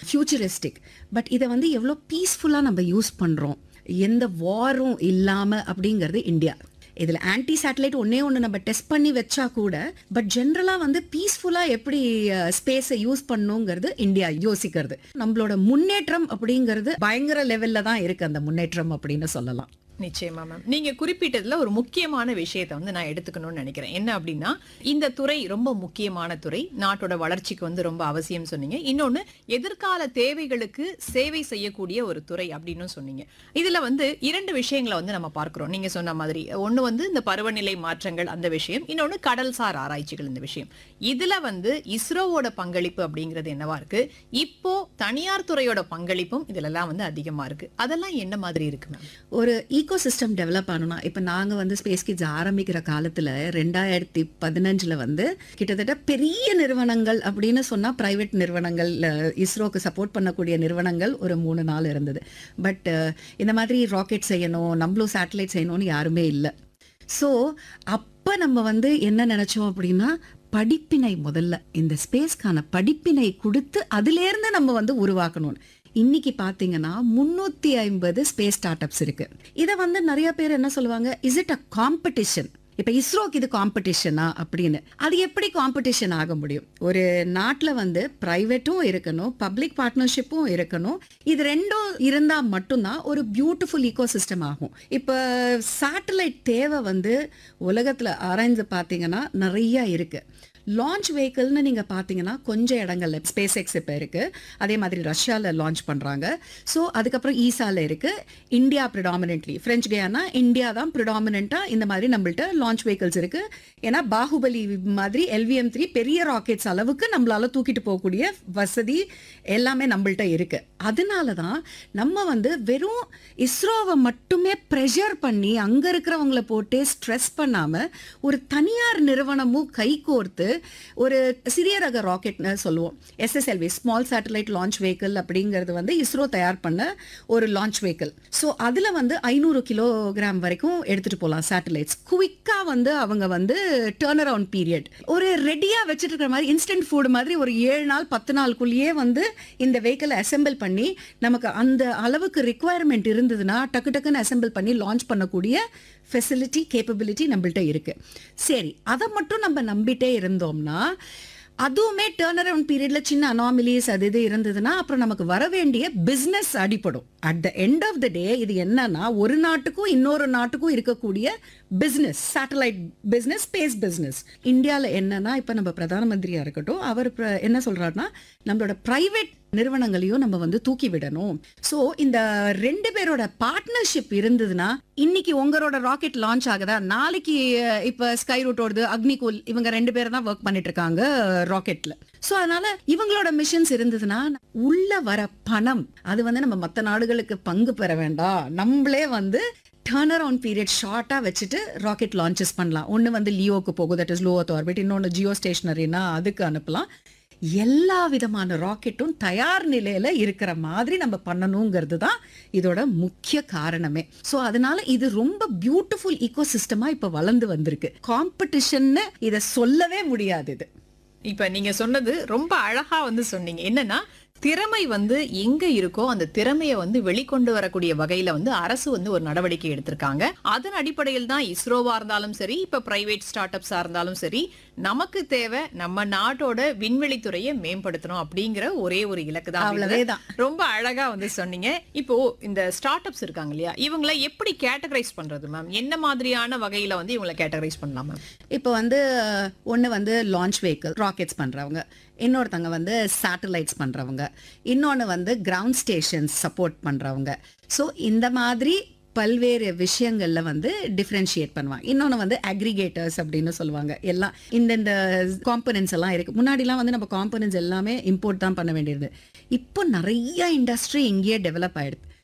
Futuristic but இதை வந்து எவ்வளோ பீஸ்ஃபுல்லாக நம்ம யூஸ் பண்ணுறோம் எந்த வாரும் இல்லாமல் அப்படிங்கிறது இந்தியா இதில் ஆன்டி சேட்டலைட் ஒன்னே ஒன்று நம்ம டெஸ்ட் பண்ணி வச்சா கூட பட் ஜென்ரலாக வந்து பீஸ்ஃபுல்லாக எப்படி ஸ்பேஸை யூஸ் பண்ணுங்கிறது இந்தியா யோசிக்கிறது நம்மளோட முன்னேற்றம் அப்படிங்கிறது பயங்கர லெவலில் தான் இருக்கு அந்த முன்னேற்றம் அப்படின்னு சொல்லலாம் நிச்சயமா மேம் நீங்க குறிப்பிட்டதுல ஒரு முக்கியமான விஷயத்தை வந்து நான் எடுத்துக்கணும்னு நினைக்கிறேன் என்ன அப்படின்னா இந்த துறை ரொம்ப முக்கியமான துறை நாட்டோட வளர்ச்சிக்கு வந்து ரொம்ப அவசியம் சொன்னீங்க இன்னொன்னு எதிர்கால தேவைகளுக்கு சேவை செய்யக்கூடிய ஒரு துறை அப்படின்னு சொன்னீங்க இதுல வந்து இரண்டு விஷயங்களை வந்து நம்ம பார்க்கிறோம் நீங்க சொன்ன மாதிரி ஒண்ணு வந்து இந்த பருவநிலை மாற்றங்கள் அந்த விஷயம் இன்னொன்னு கடல்சார் ஆராய்ச்சிகள் இந்த விஷயம் இதுல வந்து இஸ்ரோவோட பங்களிப்பு அப்படிங்கிறது என்னவா இருக்கு இப்போ தனியார் துறையோட பங்களிப்பும் இதுலலாம் வந்து அதிகமா இருக்கு அதெல்லாம் என்ன மாதிரி இருக்கு மேம் ஒரு ஈகோ சிஸ்டம் டெவலப் ஆகணும்னா இப்போ நாங்கள் வந்து ஸ்பேஸ் கிட்ஸ் ஆரம்பிக்கிற காலத்தில் ரெண்டாயிரத்தி பதினஞ்சில் வந்து கிட்டத்தட்ட பெரிய நிறுவனங்கள் அப்படின்னு சொன்னால் ப்ரைவேட் நிறுவனங்கள் அஹ், இஸ்ரோக்கு சப்போர்ட் பண்ணக்கூடிய நிறுவனங்கள் ஒரு மூணு நாள் இருந்தது பட் இந்த மாதிரி ராக்கெட் செய்யணும் நம்மளும் சேட்டலைட் செய்யணும்னு யாருமே இல்லை ஸோ அப்போ நம்ம வந்து என்ன நினச்சோம் அப்படின்னா படிப்பினை முதல்ல இந்த ஸ்பேஸ்க்கான படிப்பினை கொடுத்து அதிலேருந்து நம்ம வந்து உருவாக்கணும் இன்னைக்கு பாத்தீங்கன்னா முன்னூத்தி ஐம்பது ஸ்பேஸ் ஸ்டார்ட் அப்ஸ் இருக்கு இதை வந்து நிறைய பேர் என்ன சொல்லுவாங்க இஸ் இட் அ காம்படிஷன் இப்ப இஸ்ரோக்கு இது காம்படிஷனா அப்படின்னு அது எப்படி காம்படிஷன் ஆக முடியும் ஒரு நாட்டுல வந்து பிரைவேட்டும் இருக்கணும் பப்ளிக் பார்ட்னர்ஷிப்பும் இருக்கணும் இது ரெண்டும் இருந்தா மட்டும்தான் ஒரு பியூட்டிஃபுல் ஈகோ சிஸ்டம் ஆகும் இப்ப சேட்டலைட் தேவை வந்து உலகத்துல ஆராய்ந்து பாத்தீங்கன்னா நிறைய இருக்கு லான்ச் வெஹிக்கிள்னு நீங்கள் பார்த்தீங்கன்னா கொஞ்சம் இடங்கள்ல ஸ்பேஸ் எக்ஸ் இப்போ இருக்குது அதே மாதிரி ரஷ்யாவில் லான்ச் பண்ணுறாங்க ஸோ அதுக்கப்புறம் ஈசாவில் இருக்குது இந்தியா ப்ரிடாமினென்ட்லி ஃப்ரெஞ்ச் கேனா இந்தியா தான் ப்ரிடாமினெண்ட்டாக இந்த மாதிரி நம்மள்ட்ட லான்ச் வெஹிக்கிள்ஸ் இருக்குது ஏன்னா பாகுபலி மாதிரி எல்விஎம் த்ரீ பெரிய ராக்கெட்ஸ் அளவுக்கு நம்மளால தூக்கிட்டு போகக்கூடிய வசதி எல்லாமே நம்மள்ட்ட இருக்கு அதனால தான் நம்ம வந்து வெறும் இஸ்ரோவை மட்டுமே ப்ரெஷர் பண்ணி அங்கே இருக்கிறவங்கள போட்டு ஸ்ட்ரெஸ் பண்ணாமல் ஒரு தனியார் நிறுவனமும் கைகோர்த்து ஒரு சிறிய ரக ராக்கெட்னு சொல்லுவோம் SSLV small satellite launch vehicle அப்படிங்கிறது வந்து இஸ்ரோ தயார் பண்ண ஒரு லான்ச் வெஹிக்கிள் ஸோ அதில் வந்து ஐநூறு கிலோகிராம் வரைக்கும் எடுத்துகிட்டு போகலாம் சேட்டலைட்ஸ் குவிக்காக வந்து அவங்க வந்து டேர்ன் அரவுண்ட் பீரியட் ஒரு ரெடியாக வச்சுட்டு இருக்கிற மாதிரி இன்ஸ்டன்ட் ஃபுட் மாதிரி ஒரு ஏழு நாள் பத்து நாளுக்குள்ளேயே வந்து இந்த வெஹிக்கிளை அசெம்பிள் பண்ணி நமக்கு அந்த அளவுக்கு ரிக்குவயர்மெண்ட் இருந்ததுன்னா டக்கு டக்குன்னு அசெம்பிள் பண்ணி லான்ச் பண்ணக்கூடிய ஃபெசிலிட்டி கேப்பபிலிட்டி நம்மள்ட்ட இருக்கு சரி அதை மட்டும் நம்ம நம்பிட்டே இருந்தோம்னா அதுவுமே டேர்ன் அரவுண்ட் பீரியட்ல சின்ன அனாமிலிஸ் அது இது இருந்ததுன்னா அப்புறம் நமக்கு வர வேண்டிய பிஸ்னஸ் அடிப்படும் at the end of the day இது என்னன்னா ஒரு நாட்டுக்கும் இன்னொரு நாட்டுக்கும் இருக்கக்கூடிய business satellite business space business இந்தியாவில் என்னன்னா இப்போ நம்ம பிரதான மந்திரியா இருக்கட்டும் அவர் பிர- என்ன சொல்றாருன்னா நம்மளோட பிரைவேட் நிறுவனங்களையும் நம்ம வந்து தூக்கி விடணும் ஸோ இந்த ரெண்டு பேரோட பார்ட்னர்ஷிப் இருந்ததுன்னா இன்னைக்கு உங்களோட ராக்கெட் லான்ச் ஆகுதா நாளைக்கு அஹ், இப்ப ஸ்கை ரூட்டோடது அக்னிகூல் இவங்க ரெண்டு பேரும் தான் ஒர்க் பண்ணிட்டு இருக்காங்க ராக்கெட்ல ஸோ அதனால இவங்களோட மிஷன்ஸ் இருந்ததுன்னா உள்ள வர பணம் அது வந்து நம்ம மற்ற நாடுகளுக்கு பங்கு பெற வேண்டாம் நம்மளே வந்து டர்ன் அரவுண்ட் பீரியட் ஷார்ட்டாக வச்சுட்டு ராக்கெட் லான்ச்சஸ் பண்ணலாம் ஒன்று வந்து லியோக்கு போகும் that is low earth orbit இன்னொன்று ஜியோ ஸ்டேஷனரினா அதுக்கு அனுப்பலாம் எல்லா விதமான ராக்கெட்டும் தயார் நிலையில இருக்கிற மாதிரி நம்ம பண்ணணுங்கிறது தான் இதோட முக்கிய காரணமே ஸோ அதனால இது ரொம்ப பியூட்டிஃபுல் ஈகோ சிஸ்டமா இப்ப வளர்ந்து வந்திருக்கு காம்படிஷன்னு இதை சொல்லவே முடியாது இது இப்ப நீங்க சொன்னது ரொம்ப அழகா வந்து சொன்னீங்க என்னன்னா திறமை வந்து எங்க இருக்கோ அந்த திறமையை வந்து வெளிக்கொண்டு வரக்கூடிய வகையில வந்து அரசு வந்து ஒரு நடவடிக்கை எடுத்திருக்காங்க அதன் அடிப்படையில் தான் இஸ்ரோவா இருந்தாலும் சரி இப்ப பிரைவேட் ஸ்டார்ட் அப்ஸா இருந்தாலும் சரி நமக்கு தேவை நம்ம நாட்டோட விண்வெளி துறையை மேம்படுத்தணும் அப்படிங்கிற ஒரே ஒரு இலக்கு தான் அப்படிங்கறத அவ்வளவேதான். ரொம்ப அழகா வந்து சொன்னீங்க இப்போ இந்த ஸ்டார்ட் அப்ஸ் இருக்காங்க இல்லையா இவங்களை எப்படி கேட்டகரைஸ் பண்றது மேம் என்ன மாதிரியான வகையில வந்து இவங்களை கேட்டகரைஸ் பண்ணலாம் மேம் இப்போ வந்து ஒன்று வந்து லான்ச் வெஹிக்கிள் ராக்கெட்ஸ் பண்ணுறவங்க இன்னொருத்தவங்க வந்து சேட்டலைட்ஸ் பண்ணுறவங்க இன்னொன்று வந்து கிரவுண்ட் ஸ்டேஷன்ஸ் சப்போர்ட் பண்ணுறவங்க ஸோ இந்த மாதிரி பல்வேறு விஷயங்கள்ல வந்து டிஃப்ரென்ஷியேட் பண்ணுவாங்க இன்னொன்று வந்து அக்ரிகேட்டர்ஸ் அப்படின்னு சொல்லுவாங்க எல்லாம் இந்தந்த காம்பனன்ஸ் எல்லாம் இருக்கு முன்னாடிலாம் வந்து நம்ம காம்பனன்ஸ் எல்லாமே இம்போர்ட் தான் பண்ண வேண்டியது இப்போ நிறைய இண்டஸ்ட்ரி இங்கேயே டெவலப் ஆயிடுது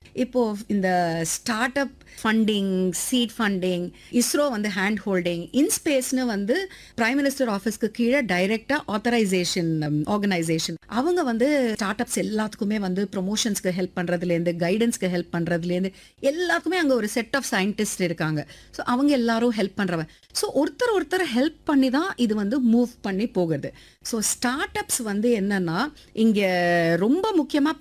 இப்போ இந்த start up funding seed funding ISRO வந்து ஹேண்ட் ஹோல்டிங் இன்ஸ்பேஸ்னு வந்து பிரைம் மினிஸ்டர் ஆஃபீஸ்க்கு கீழே டைரக்டா ஆத்தரைசேஷன் ஆர்கனைசேஷன் அவங்க வந்து ஸ்டார்ட் அப்ஸ் எல்லாத்துக்குமே வந்து ப்ரொமோஷன்ஸ்க்கு ஹெல்ப் பண்றதுலேருந்து கைடன்ஸ்க்கு ஹெல்ப் பண்றதுலேருந்து எல்லாத்துக்குமே அங்கே ஒரு செட் ஆஃப் சயின்டிஸ்ட் இருக்காங்க ஸோ அவங்க எல்லாரும் ஹெல்ப் பண்றவங்க ஸோ ஒருத்தர் ஒருத்தர் ஹெல்ப் பண்ணி தான் இது வந்து மூவ் பண்ணி போகுது ஸோ ஸ்டார்ட் அப்ஸ் வந்து என்னன்னா இங்க ரொம்ப முக்கியமா